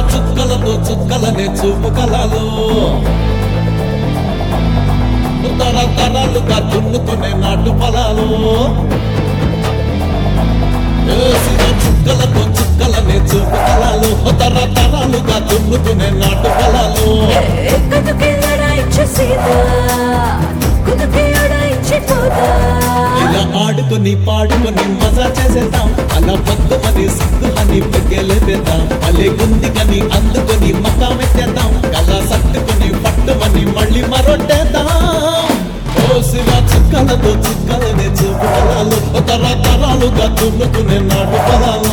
చుక్కలతో చుక్కలనే చూపు కలలు తరతరాలుగా దున్నుకునే నాటు పొలాలు వేసిన చుక్కలతో చుక్కలనే చూపు కలలు తరతరాలుగా దున్నుకునే నాటు పొలాలు కనుకే లడాయించే సీత కునుకే అడాయించే తోత ఇలా ఆడుకొని పాడుకొని మజా చేసేద్దాం అలా పొద్దుమని సిగ్గుమని పెగ్గలేదేద్దాం అలే గుందికని అందుకొని మకామెత్తేద్దాం కలా సట్టుకొని పట్టుమని మళ్ళీ మరొట్టేద్దాం ఓసిన చుక్కలతో చుక్కలనే చూపు పొలాలు తరతరాలుగా తున్నుకునే నాటు పొలాలు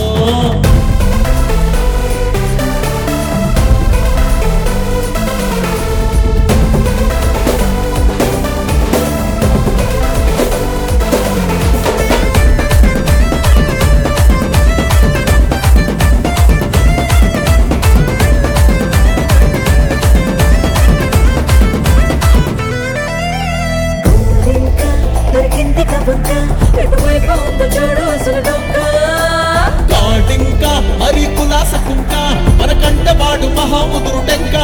ఇంకా దొరికింది కబంక ఎటువైపు ఉందో చూడు అసలు డొక్క కాటింకా మరి కులాసకుంక మనకంటే వాడు మహాముదురు టెంకా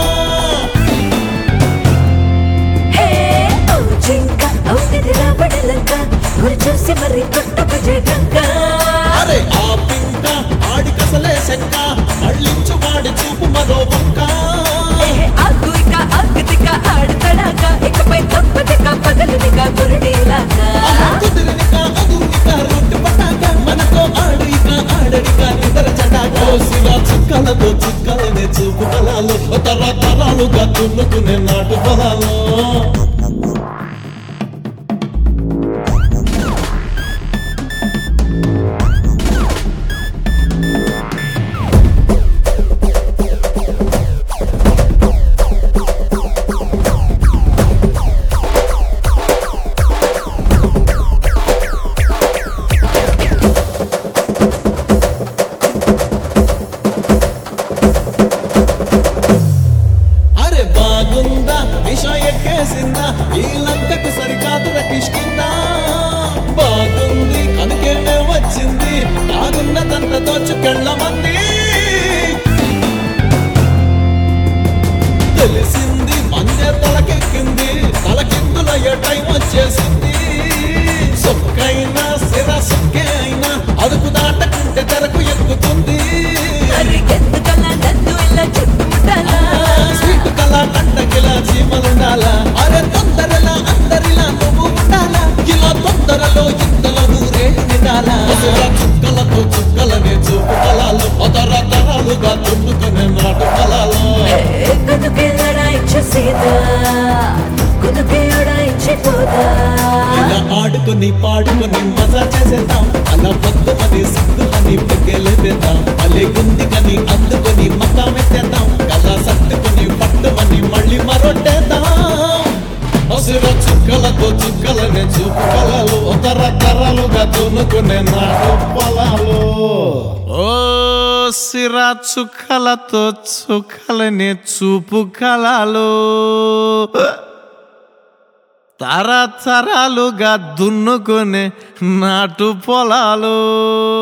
హే ఓ జింక అవునిది రాబడలంక గురి చూసి మరి కొట్టుకు జగంక అరే ఆ పింక ఆడి కసలే శంక అళ్ళించు వాడి చూపు మరో వంక అగ్గు ఇక అగ్గుదిక ఆడతడాక ఇకపై తప్పదిక పగలుదిక గురుడేలాగా కుదిరినిక అదునిక రొట్టె పట్టాక మనతో ఆడు ఇక ఆడడిక నిద్ర చటాక శిలా చుక్కలతో చుక్కలనే చూపు పొలాలు తరతరాలుగా తున్నుకునే నాటు పొలాలు అరే బాగుందా నిష ఎక్కేసిందా ఈ లంకకు సరికాదుర కిష్కిందా బాగుంది కనుకేమే వచ్చింది బాగున్న తంత దోచుకెళ్ళ మంది తెలిసింది మందే తలకెక్కింది తలకిందులయ్యే టైం వచ్చేసింది సొక్కైనా సిర సొక్కే అయినా అదుపు దాటకుంటే తెరకు ఎక్కుతుంది మరి ఎందుకలా నన్ను ఇలా చుట్టుముట్టాలా స్వీట్ కళ కంటకిలా చీమలుండాలా అరే తొందరలా అందరిలా నువ్వు ఉండాలా ఇలా తొందరలో ఇంతలో నూరే నిండాలా అసలు చుక్కలతో చుక్కలనే చూపు కళలు అదర తరాలుగా తుండుకునే నాటు కళలు కనుకే లడాయించే సీత కునుకే అడాయించే తోత ఇలా ఆడుకొని పాడుకొని మజా చేసేద్దాం అలా పొద్దుమని సిగ్గుమని పెగ్గలేదేద్దాం అలే గుందికని అందుకొని మకామెత్తేద్దాం కలా సట్టుకొని పట్టుమని మళ్ళీ మరొట్టేద్దాం అసుర చుక్కలతో చుక్కలనే చూపు కలలు తరతరాలుగా తునుకునే నాటు పొలాలు ఓ సిరా చుక్కలతో చుక్కలని చూపు కళలు తరతరాలుగా దున్నుకునే నాటు పొలాలు